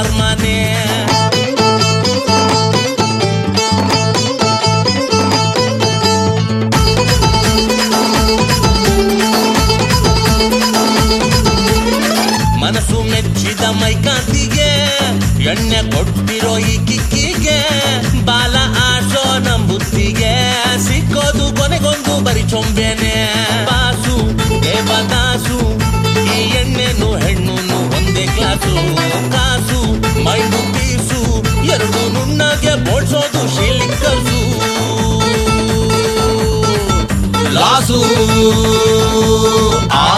ಮರ್ಮಾನೆ ಮನಸ್ಸು ಮೆಚ್ಚಿದ ಮೈಕಾಂತಿಗೆ ಎಣ್ಣೆ ಕೊಟ್ಟಿರೋ ಈ ಕಿಕ್ಕಿಗೆ ಬಾಲ ಆಸೋ ನಮ್ ಬುದ್ಧಿಗೆ ಸಿಕ್ಕೋದು ಕೊನೆಗೊಂದು ಬರಿ ಚೊಂಬೆನೆ ಬಾಸು ದೇವದಾಸು ಈ ಎಣ್ಣೆನು ಹೆಣ್ಣುನು ಒಂದೇ ಕ್ಲಾಸು ಕಾಸು ಮೈಂಡು ಪೀಸು ಎರಡು ನುಣ್ಣಗೆ ಬೋಳ್ಸೋದು ಶೀಲಿಕ್ಕಸು ಲಾಸು ಆ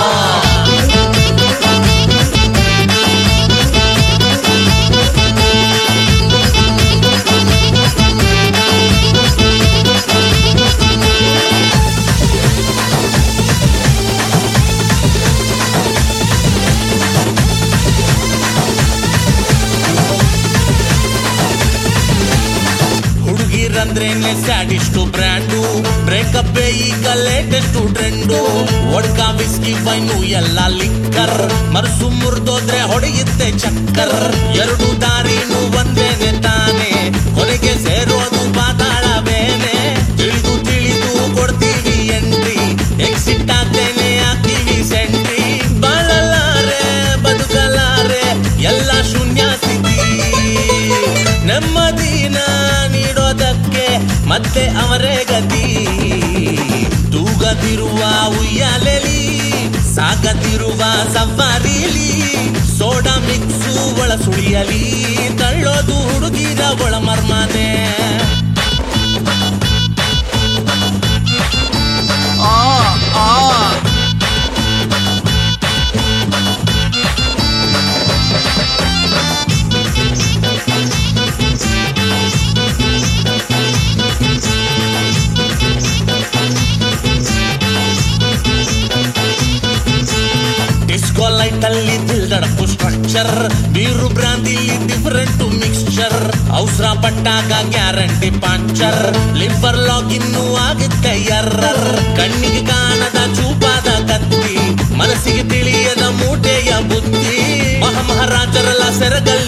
ಹುಡುಗಿರಂದ್ರೇನೆ ಸ್ಯಾಡಿಸ್ಟು ಬ್ರ್ಯಾಂಡು ಬ್ರೇಕಪ್ ಈಗ latest trend vodka whisky wine ಎಲ್ಲ ಲಿಕ್ಕರ್ ಮರ್ಸು ಮುರಿದೋದ್ರೆ ಹೊಡೆಯುತ್ತೆ ಚಕ್ಕರ್ ಎರಡು ದಾರಿನೂ ಒಂದೇನೆ ತಾನೆ ಕೊನೆಗೆ ಸೇರೋದು ಪಾತಾಳವೇನೆ ತಿಳಿದು ತಿಳಿದು ಕೊಡ್ತೀವಿ ಎಂಟ್ರಿ ಎಕ್ಸಿಟ್ ಆಗ್ತೇನೆ ಹಾಕ್ತೀವಿ ಸೆಂಟ್ರಿ ಬಾಳಲಾರೆ ಬದುಕಲಾರೆ ಎಲ್ಲ ಶೂನ್ಯ ಸ್ಥಿತಿ ನೆಮ್ಮದಿನ ನೀಡೋದಕ್ಕೆ ಮತ್ತೆ ಅವರೇ ಗತಿ ತೂಗದಿರುವ ಉಯ್ಯಾಲೆಲಿ ಸಾಗದಿರುವ ಸವಾರಿಲಿ ಸೋಡಾ ಮಿಕ್ಸು ಒಳ ಸುಳಿಯಲಿ ತಳ್ಳೋದು ಹುಡುಗಿರ ಒಳ ಮರ್ಮಾನೆ ಆ ಆ ಡಿಸ್ಕೋ ಲೈಟ್ ಅಲ್ಲಿ ದಿಲ್ದಡಪ್ಪು ಸ್ಟ್ರಕ್ಚರ್ ಬೀರು ಬ್ರಾಂದಿಲಿ ಡಿಫರೆಂಟ್ ಮಿಕ್ಸ್ಚರ್ ಅವಸರ ಪಟ್ಟಾಗ ಗ್ಯಾರಂಟಿ ಪಾಂಚರ್ ಲಿವರ್ ಲಾಕ್ ಇನ್ನೂ ಆಗುತ್ತೆ ಎರರ್ ಕಣ್ಣಿಗೆ ಕಾಣದ ಚೂಪಾದ ಕತ್ತಿ ಮನಸ್ಸಿಗೆ ತಿಳಿಯದ ಮೂಟೆಯ ಬುದ್ಧಿ ಮಹಾಮಹಾರಾಜರೆಲ್ಲ ಸೆರಗಲ್ಲಿ